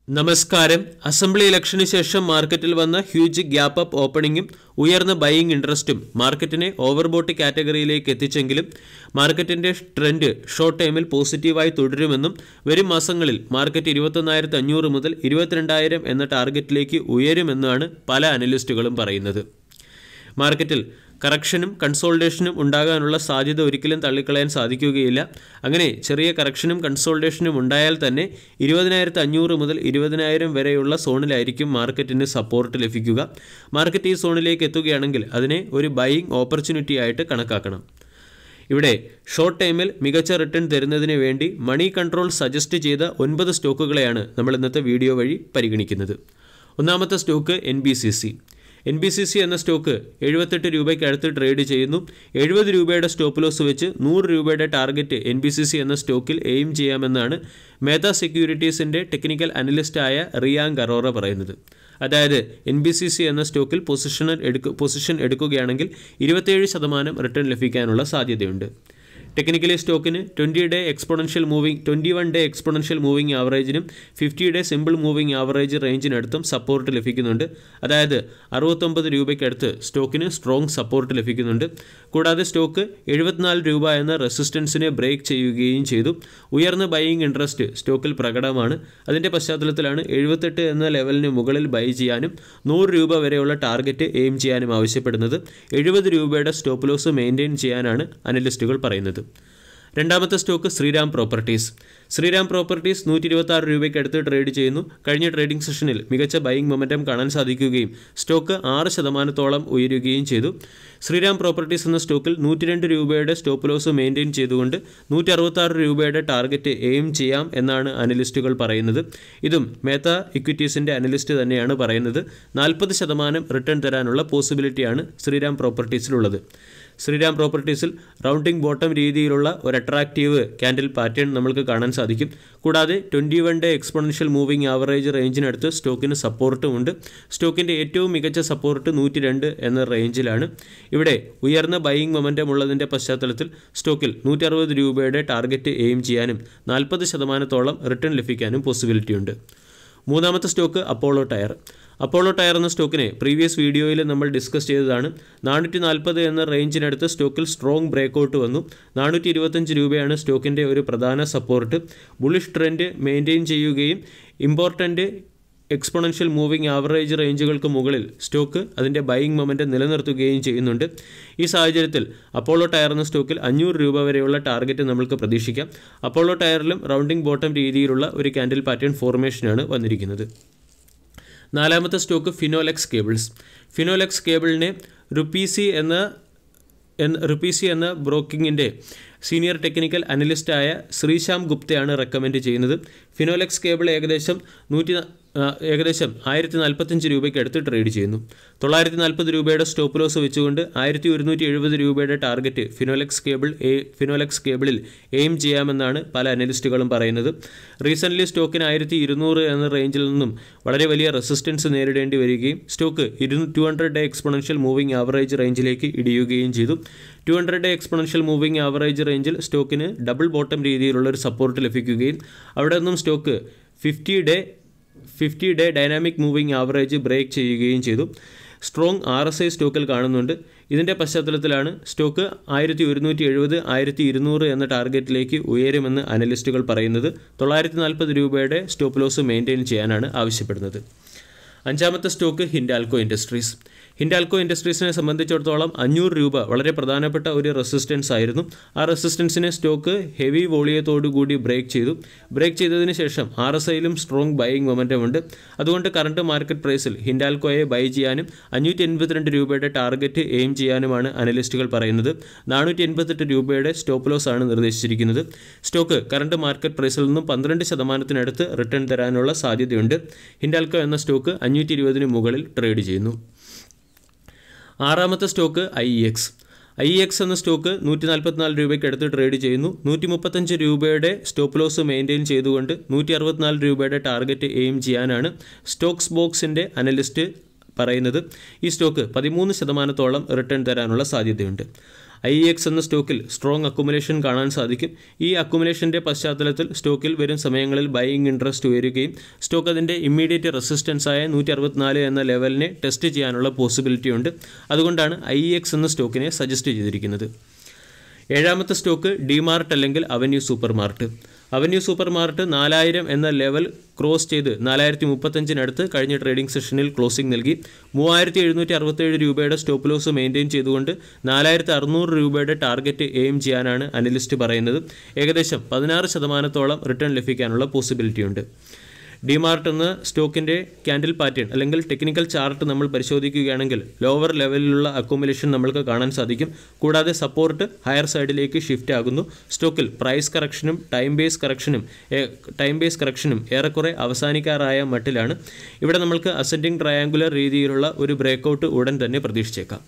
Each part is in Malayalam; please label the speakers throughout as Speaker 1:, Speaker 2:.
Speaker 1: നമസ്കാരം അസംബ്ലി ഇലക്ഷന് ശേഷം മാർക്കറ്റിൽ വന്ന ഹ്യൂജ് ഗ്യാപ്പ് അപ്പ് ഓപ്പണിംഗും ഉയർന്ന ബൈയിങ് ഇൻട്രസ്റ്റും മാർക്കറ്റിനെ ഓവർബോട്ട് കാറ്റഗറിയിലേക്ക് എത്തിച്ചെങ്കിലും മാർക്കറ്റിന്റെ ട്രെൻഡ് ഷോർട്ട് ടൈമിൽ പോസിറ്റീവായി തുടരുമെന്നും വരും മാസങ്ങളിൽ മാർക്കറ്റ് ഇരുപത്തൊന്നായിരത്തി അഞ്ഞൂറ് മുതൽ ഇരുപത്തിരണ്ടായിരം എന്ന ടാർഗറ്റിലേക്ക് ഉയരുമെന്നാണ് പല അനലിസ്റ്റുകളും പറയുന്നത് മാർക്കറ്റിൽ കറക്ഷനും കൺസോൾട്ടേഷനും ഉണ്ടാകാനുള്ള സാധ്യത ഒരിക്കലും തള്ളിക്കളയാൻ സാധിക്കുകയില്ല അങ്ങനെ ചെറിയ കറക്ഷനും കൺസോൾട്ടേഷനും ഉണ്ടായാൽ തന്നെ ഇരുപതിനായിരത്തി അഞ്ഞൂറ് മുതൽ ഇരുപതിനായിരം വരെയുള്ള സോണിലായിരിക്കും മാർക്കറ്റിന് സപ്പോർട്ട് ലഭിക്കുക മാർക്കറ്റ് ഈ സോണിലേക്ക് എത്തുകയാണെങ്കിൽ അതിനെ ഒരു ബൈയിങ് ഓപ്പർച്യൂണിറ്റി ആയിട്ട് കണക്കാക്കണം ഇവിടെ ഷോർട്ട് ടൈമിൽ മികച്ച റിട്ടേൺ തരുന്നതിന് വേണ്ടി മണി കൺട്രോൾ സജസ്റ്റ് ചെയ്ത ഒൻപത് സ്റ്റോക്കുകളെയാണ് നമ്മൾ ഇന്നത്തെ വീഡിയോ വഴി പരിഗണിക്കുന്നത് ഒന്നാമത്തെ stock N B C C N B C C എന്ന സ്റ്റോക്ക് എഴുപത്തെട്ട് രൂപയ്ക്ക് അടുത്ത് ട്രേഡ് ചെയ്യുന്നു എഴുപത് രൂപയുടെ സ്റ്റോപ്പ് ലോസ് വെച്ച് നൂറ് രൂപയുടെ target N B C C എന്ന സ്റ്റോക്കിൽ എയിം ചെയ്യാമെന്നാണ് മേധ സെക്യൂരിറ്റീസിൻ്റെ ടെക്നിക്കൽ അനലിസ്റ്റായ റിയാങ് അറോറ പറയുന്നത് അതായത് എൻ ബി സി സി എന്ന സ്റ്റോക്കിൽ പൊസിഷണൽ എടുക്കു പൊസിഷൻ എടുക്കുകയാണെങ്കിൽ ഇരുപത്തേഴ് ശതമാനം റിട്ടേൺ ലഭിക്കാനുള്ള സാധ്യതയുണ്ട് ടെക്നിക്കലി സ്റ്റോക്കിന് twenty day exponential moving twenty one day exponential moving ആവറേജിനും fifty day simple moving average റേഞ്ചിനടുത്തും സപ്പോർട്ട് ലഭിക്കുന്നുണ്ട് അതായത് അറുപത്തൊമ്പത് രൂപയ്ക്കടുത്ത് സ്റ്റോക്കിന് സ്ട്രോങ് സപ്പോർട്ട് ലഭിക്കുന്നുണ്ട് കൂടാതെ സ്റ്റോക്ക് എഴുപത്തിനാല് രൂപ എന്ന റെസിസ്റ്റൻസിനെ ബ്രേക്ക് ചെയ്യുകയും ചെയ്തു ഉയർന്ന ബൈയിങ് ഇൻട്രസ്റ്റ് സ്റ്റോക്കിൽ പ്രകടമാണ് അതിൻ്റെ പശ്ചാത്തലത്തിലാണ് എഴുപത്തെട്ട് എന്ന ലെവലിന് മുകളിൽ ബൈ ചെയ്യാനും നൂറ് രൂപ വരെയുള്ള ടാർഗറ്റ് എയിം ചെയ്യാനും ആവശ്യപ്പെടുന്നത് എഴുപത് രൂപയുടെ സ്റ്റോപ്പ് ലോസ് മെയിൻറ്റെയിൻ ചെയ്യാനാണ് അനലിസ്റ്റുകൾ പറയുന്നത് രണ്ടാമത്തെ stock Shriram Properties Shriram Properties നൂറ്റി ഇരുപത്തി ആറ് രൂപയ്ക്ക് അടുത്ത് ട്രേഡ് ചെയ്യുന്നു കഴിഞ്ഞ ട്രേഡിംഗ് സെഷനിൽ മികച്ച ബൈയിങ് മൊമെൻറ്റം കാണാൻ സാധിക്കുകയും സ്റ്റോക്ക് ആറ് ശതമാനത്തോളം ഉയരുകയും ചെയ്തു ശ്രീരാം പ്രോപ്പർട്ടീസ് എന്ന സ്റ്റോക്കിൽ നൂറ്റി രണ്ട് രൂപയുടെ സ്റ്റോപ്പ് ലോസ് മെയിൻറ്റെയിൻ ചെയ്തുകൊണ്ട് നൂറ്റി അറുപത്താറ് രൂപയുടെ ടാർഗറ്റ് എയിം ചെയ്യാം എന്നാണ് അനലിസ്റ്റുകൾ പറയുന്നത് ഇതും മേത്ത ഇക്വിറ്റീസിൻ്റെ അനലിസ്റ്റ് തന്നെയാണ് പറയുന്നത് നാൽപ്പത് ശതമാനം റിട്ടേൺ തരാനുള്ള പോസിബിലിറ്റിയാണ് ശ്രീരാം പ്രോപ്പർട്ടീസിലുള്ളത് ശ്രീരാം പ്രോപ്പർട്ടീസിൽ റൗണ്ടിംഗ് ബോട്ടം രീതിയിലുള്ള ഒരു അട്രാക്റ്റീവ് ക്യാൻഡിൽ പാറ്റേൺ നമ്മൾക്ക് കാണാൻ സാധിക്കും കൂടാതെ twenty one day exponential moving average റേഞ്ചിനടുത്ത് സ്റ്റോക്കിന് സപ്പോർട്ടും ഉണ്ട് സ്റ്റോക്കിൻ്റെ ഏറ്റവും മികച്ച സപ്പോർട്ട് നൂറ്റി രണ്ട് എന്ന റേഞ്ചിലാണ് ഇവിടെ ഉയർന്ന ബൈയിങ് മൊമെൻറ്റം ഉള്ളതിൻ്റെ പശ്ചാത്തലത്തിൽ സ്റ്റോക്കിൽ നൂറ്റി അറുപത് രൂപയുടെ ടാർഗറ്റ് എയിം ചെയ്യാനും നാൽപ്പത് ശതമാനത്തോളം റിട്ടേൺ ലഭിക്കാനും പോസിബിലിറ്റി ഉണ്ട് മൂന്നാമത്തെ stock Apollo tyre Apollo tyre എന്ന സ്റ്റോക്കിനെ പ്രീവിയസ് വീഡിയോയിൽ നമ്മൾ ഡിസ്കസ് ചെയ്തതാണ് നാനൂറ്റി നാൽപ്പത് എന്ന റേഞ്ചിനടുത്ത് സ്റ്റോക്കിൽ സ്ട്രോങ് ബ്രേക്കൗട്ട് വന്നു നാനൂറ്റി ഇരുപത്തഞ്ച് രൂപയാണ് സ്റ്റോക്കിൻ്റെ ഒരു പ്രധാന സപ്പോർട്ട് ബുളിഷ് ട്രെൻഡ് മെയിൻറ്റെയിൻ ചെയ്യുകയും ഇമ്പോർട്ടൻ്റ് എക്സ്പോണൻഷ്യൽ മൂവിംഗ് ആവറേജ് റേഞ്ചുകൾക്ക് മുകളിൽ സ്റ്റോക്ക് അതിൻ്റെ ബൈയിങ് മൊമെൻറ്റ് നിലനിർത്തുകയും ചെയ്യുന്നുണ്ട് ഈ സാഹചര്യത്തിൽ അപ്പോളോ ടയർ എന്ന സ്റ്റോക്കിൽ അഞ്ഞൂറ് രൂപ വരെയുള്ള ടാർഗറ്റ് നമ്മൾക്ക് പ്രതീക്ഷിക്കാം അപ്പോളോ ടയറിലും റൗണ്ടിംഗ് ബോട്ടം രീതിയിലുള്ള ഒരു ക്യാൻഡിൽ പാറ്റേൺ ഫോർമേഷനാണ് വന്നിരിക്കുന്നത് നാലാമത്തെ സ്റ്റോക്ക് ഫിനോലെക്സ് കേബിൾസ് ഫിനോലെക്സ് കേബിളിനെ റുപ്പീസി എന്ന റുപ്പീസി എന്ന ബ്രോക്കിങ്ങിൻ്റെ സീനിയർ ടെക്നിക്കൽ അനലിസ്റ്റായ ശ്രീശാം ഗുപ്തയാണ് റെക്കമെൻഡ് ചെയ്യുന്നത് ഫിനോലെക്സ് കേബിൾ ഏകദേശം നൂറ്റി ഏകദേശം ആയിരത്തി നാൽപ്പത്തഞ്ച് രൂപയ്ക്ക് അടുത്ത് ട്രേഡ് ചെയ്യുന്നു തൊള്ളായിരത്തി നാൽപ്പത് രൂപയുടെ സ്റ്റോപ്പ് ലോസ് വെച്ചുകൊണ്ട് ആയിരത്തി ഒരുന്നൂറ്റി എഴുപത് രൂപയുടെ ടാർഗറ്റ് ഫിനോലെക്സ് കേബിൾ എ ഫിനോലെക്സ് കേബിളിൽ എയിം ചെയ്യാമെന്നാണ് പല അനലിസ്റ്റുകളും പറയുന്നത് റീസെൻ്റ്ലി സ്റ്റോക്കിന് ആയിരത്തി ഇരുന്നൂറ് എന്ന റേഞ്ചിൽ നിന്നും വളരെ വലിയ റെസിസ്റ്റൻസ് നേരിടേണ്ടി വരികയും സ്റ്റോക്ക് ഇരുന്നൂ two hundred day exponential moving average റേഞ്ചിലേക്ക് ഇടിയുകയും ചെയ്തു two hundred day exponential moving average റേഞ്ചിൽ സ്റ്റോക്കിന് ഡബിൾ ബോട്ടം രീതിയിലുള്ള ഒരു സപ്പോർട്ട് ലഭിക്കുകയും അവിടെ നിന്നും stock fifty day fifty day dynamic moving average break ചെയ്യുകയും ചെയ്തു സ്ട്രോങ് ആർ എസ് ഐ സ്റ്റോക്കിൽ കാണുന്നുണ്ട് ഇതിൻ്റെ പശ്ചാത്തലത്തിലാണ് സ്റ്റോക്ക് ആയിരത്തി ഒരുന്നൂറ്റി എഴുപത് ആയിരത്തി ഇരുന്നൂറ് എന്ന ടാർഗറ്റിലേക്ക് ഉയരുമെന്ന് അനലിസ്റ്റുകൾ പറയുന്നത് തൊള്ളായിരത്തി നാൽപ്പത് രൂപയുടെ സ്റ്റോപ്പ് ലോസ് മെയിൻറ്റെയിൻ ചെയ്യാനാണ് ആവശ്യപ്പെടുന്നത് അഞ്ചാമത്തെ സ്റ്റോക്ക് ഹിൻഡാൽക്കോ ഇൻഡസ്ട്രീസ് ഹിൻഡാൽക്കോ ഇൻഡസ്ട്രീസിനെ സംബന്ധിച്ചിടത്തോളം അഞ്ഞൂറ് രൂപ വളരെ പ്രധാനപ്പെട്ട ഒരു റെസിസ്റ്റൻസ് ആയിരുന്നു ആ റെസിസ്റ്റൻസിനെ സ്റ്റോക്ക് ഹെവി വോളിയത്തോടുകൂടി ബ്രേക്ക് ചെയ്തു ബ്രേക്ക് ചെയ്തതിന് ശേഷം ആർ എസ് ഐയിലും സ്ട്രോങ് ബൈയിങ് മൊമെൻറ്റം ഉണ്ട് അതുകൊണ്ട് കറണ്ട് മാർക്കറ്റ് പ്രൈസിൽ ഹിൻഡാൽക്കോയെ ബൈ ചെയ്യാനും അഞ്ഞൂറ്റി എൺപത്തിരണ്ട് രൂപയുടെ ടാർഗറ്റ് എയിം ചെയ്യാനുമാണ് അനലിസ്റ്റുകൾ പറയുന്നത് നാനൂറ്റി എൺപത്തെട്ട് രൂപയുടെ സ്റ്റോപ്പ് ലോസ് ആണ് നിർദ്ദേശിച്ചിരിക്കുന്നത് സ്റ്റോക്ക് കറണ്ട് മാർക്കറ്റ് പ്രൈസിൽ നിന്നും പന്ത്രണ്ട് ശതമാനത്തിനടുത്ത് റിട്ടേൺ തരാനുള്ള സാധ്യതയുണ്ട് ഹിൻഡാൽക്കോ എന്ന സ്റ്റോക്ക് അഞ്ഞൂറ്റി ഇരുപതിന് മുകളിൽ ട്രേഡ് ചെയ്യുന്നു ആറാമത്തെ stock I X I X എന്ന സ്റ്റോക്ക് നൂറ്റി നാൽപ്പത്തിനാല് രൂപയ്ക്ക് അടുത്ത് ട്രേഡ് ചെയ്യുന്നു നൂറ്റി മുപ്പത്തഞ്ച് രൂപയുടെ സ്റ്റോപ്പ് ലോസ് മെയിൻറ്റെയിൻ ചെയ്തുകൊണ്ട് നൂറ്റി അറുപത്തിനാല് രൂപയുടെ ടാർഗറ്റ് എയിം ചെയ്യാനാണ് സ്റ്റോക്സ് ബോക്സിൻ്റെ അനലിസ്റ്റ് പറയുന്നത് ഈ സ്റ്റോക്ക് പതിമൂന്ന് ശതമാനത്തോളം റിട്ടേൺ തരാനുള്ള സാധ്യതയുണ്ട് ഐ എക്സ് എന്ന സ്റ്റോക്കിൽ സ്ട്രോങ് അക്കുമുലേഷൻ കാണാൻ സാധിക്കും ഈ അക്കുമുലേഷൻ്റെ പശ്ചാത്തലത്തിൽ സ്റ്റോക്കിൽ വരും സമയങ്ങളിൽ ബൈയിങ് ഇൻട്രസ്റ്റ് ഉയരുകയും സ്റ്റോക്ക് അതിൻ്റെ ഇമ്മീഡിയറ്റ് റെസിസ്റ്റൻസ് ആയ നൂറ്റി അറുപത്തിനാല് എന്ന ലെവലിനെ ടെസ്റ്റ് ചെയ്യാനുള്ള പോസിബിലിറ്റി ഉണ്ട് അതുകൊണ്ടാണ് ഐ എക്സ് എന്ന സ്റ്റോക്കിനെ സജസ്റ്റ് ചെയ്തിരിക്കുന്നത് ഏഴാമത്തെ സ്റ്റോക്ക് ഡിമാർട്ട് അല്ലെങ്കിൽ avenue super mart avenue super mart നാലായിരം എന്ന ലെവൽ ക്രോസ് ചെയ്ത് നാലായിരത്തി മുപ്പത്തഞ്ചിനടുത്ത് കഴിഞ്ഞ ട്രേഡിംഗ് സെഷനിൽ ക്ലോസിംഗ് നൽകി മൂവായിരത്തി എഴുന്നൂറ്റി അറുപത്തേഴ് രൂപയുടെ സ്റ്റോപ്പ് ലോസ് മെയിൻറ്റെയിൻ ചെയ്തുകൊണ്ട് നാലായിരത്തി അറുന്നൂറ് രൂപയുടെ ടാർഗറ്റ് എയിം ചെയ്യാനാണ് അനലിസ്റ്റ് പറയുന്നത് ഏകദേശം പതിനാറ് ശതമാനത്തോളം റിട്ടേൺ ലഭിക്കാനുള്ള പോസിബിലിറ്റി ഉണ്ട് ഡിമാർട്ട് എന്ന സ്റ്റോക്കിൻ്റെ ക്യാൻഡിൽ പാറ്റേൺ അല്ലെങ്കിൽ ടെക്നിക്കൽ ചാർട്ട് നമ്മൾ പരിശോധിക്കുകയാണെങ്കിൽ ലോവർ ലെവലിലുള്ള അക്കോമുലേഷൻ നമ്മൾക്ക് കാണാൻ സാധിക്കും കൂടാതെ സപ്പോർട്ട് ഹയർ സൈഡിലേക്ക് ഷിഫ്റ്റ് ആകുന്നു സ്റ്റോക്കിൽ പ്രൈസ് കറക്ഷനും ടൈം ബേസ് കറക്ഷനും ടൈം ബേസ് കറക്ഷനും ഏറെക്കുറെ അവസാനിക്കാറായ മട്ടിലാണ് ഇവിടെ നമ്മൾക്ക് അസെൻഡിങ് ട്രയാങ്കുലർ രീതിയിലുള്ള ഒരു ബ്രേക്കൗട്ട് ഉടൻ തന്നെ പ്രതീക്ഷിച്ചേക്കാം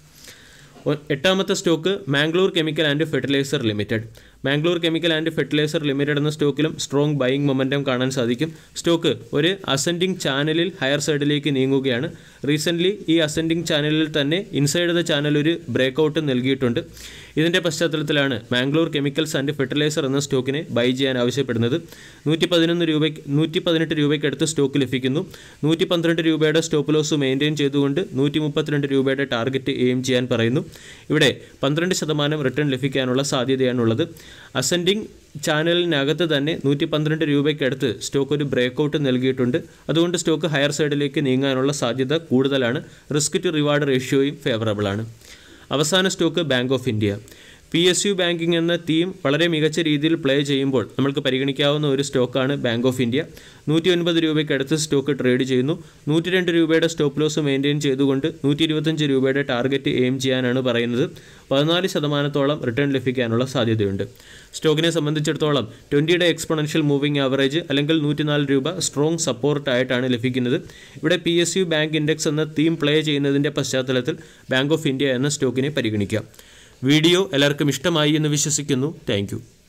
Speaker 1: ഒ- എട്ടാമത്തെ stock Mangalore chemical and fertiliser limited Mangalore chemical and fertiliser limited എന്ന സ്റ്റോക്കിലും സ്ട്രോങ് ബൈയിങ് മൊമെൻറ്റം കാണാൻ സാധിക്കും സ്റ്റോക്ക് ഒരു അസെൻഡിങ് ചാനലിൽ ഹയർ സൈഡിലേക്ക് നീങ്ങുകയാണ് റീസെൻ്റ്ലി ഈ അസെൻഡിങ് ചാനലിൽ തന്നെ ഇൻസൈഡ് ദ ചാനൽ ഒരു ബ്രേക്കൗട്ട് നൽകിയിട്ടുണ്ട് ഇതിൻ്റെ പശ്ചാത്തലത്തിലാണ് മാംഗ്ലൂർ കെമിക്കൽസ് ആൻഡ് ഫെർട്ടിലൈസർ എന്ന സ്റ്റോക്കിനെ ബൈ ചെയ്യാൻ ആവശ്യപ്പെടുന്നത് നൂറ്റി പതിനൊന്ന് രൂപയ്ക്ക് നൂറ്റി പതിനെട്ട് രൂപയ്ക്ക് അടുത്ത് സ്റ്റോക്ക് ലഭിക്കുന്നു നൂറ്റി പന്ത്രണ്ട് രൂപയുടെ സ്റ്റോപ്പ് ലോസ് മെയിൻറ്റെയിൻ ചെയ്തുകൊണ്ട് നൂറ്റി മുപ്പത്തിരണ്ട് രൂപയുടെ ടാർഗറ്റ് എയിം ചെയ്യാൻ പറയുന്നു ഇവിടെ പന്ത്രണ്ട് ശതമാനം റിട്ടേൺ ലഭിക്കാനുള്ള സാധ്യതയാണുള്ളത് അസെൻഡിങ് ചാനലിനകത്ത് തന്നെ നൂറ്റി പന്ത്രണ്ട് രൂപയ്ക്കടുത്ത് സ്റ്റോക്ക് ഒരു ബ്രേക്കൗട്ട് നൽകിയിട്ടുണ്ട് അതുകൊണ്ട് സ്റ്റോക്ക് ഹയർ സൈഡിലേക്ക് നീങ്ങാനുള്ള സാധ്യത കൂടുതലാണ് റിസ്ക് ടു റിവാർഡ് റേഷ്യോയും ഫേവറബിൾ ആണ് അവസാന stock bank of India P S U banking എന്ന തീം വളരെ മികച്ച രീതിയിൽ പ്ലേ ചെയ്യുമ്പോൾ നമ്മൾക്ക് പരിഗണിക്കാവുന്ന ഒരു സ്റ്റോക്കാണ് ബാങ്ക് ഓഫ് ഇന്ത്യ നൂറ്റി ഒൻപത് രൂപയ്ക്ക് അടുത്ത് സ്റ്റോക്ക് ട്രേഡ് ചെയ്യുന്നു നൂറ്റി രണ്ട് രൂപയുടെ സ്റ്റോപ്പ് ലോസ് മെയിൻറ്റെയിൻ ചെയ്തുകൊണ്ട് നൂറ്റി ഇരുപത്തഞ്ച് രൂപയുടെ ടാർഗറ്റ് എയിം ചെയ്യാനാണ് പറയുന്നത് പതിനാല് ശതമാനത്തോളം റിട്ടേൺ ലഭിക്കാനുള്ള സാധ്യതയുണ്ട് സ്റ്റോക്കിനെ സംബന്ധിച്ചിടത്തോളം ട്വൻറ്റിയുടെ എക്സ്പൊണൻഷ്യൽ മൂവിംഗ് ആവറേജ് അല്ലെങ്കിൽ നൂറ്റിനാല് രൂപ സ്ട്രോങ് സപ്പോർട്ടായിട്ടാണ് ലഭിക്കുന്നത് ഇവിടെ P S U bank index എന്ന തീം പ്ലേ ചെയ്യുന്നതിൻ്റെ പശ്ചാത്തലത്തിൽ ബാങ്ക് ഓഫ് ഇന്ത്യ എന്ന സ്റ്റോക്കിനെ പരിഗണിക്കാം വീഡിയോ എല്ലാവർക്കും ഇഷ്ടമായി എന്ന് വിശ്വസിക്കുന്നു താങ്ക്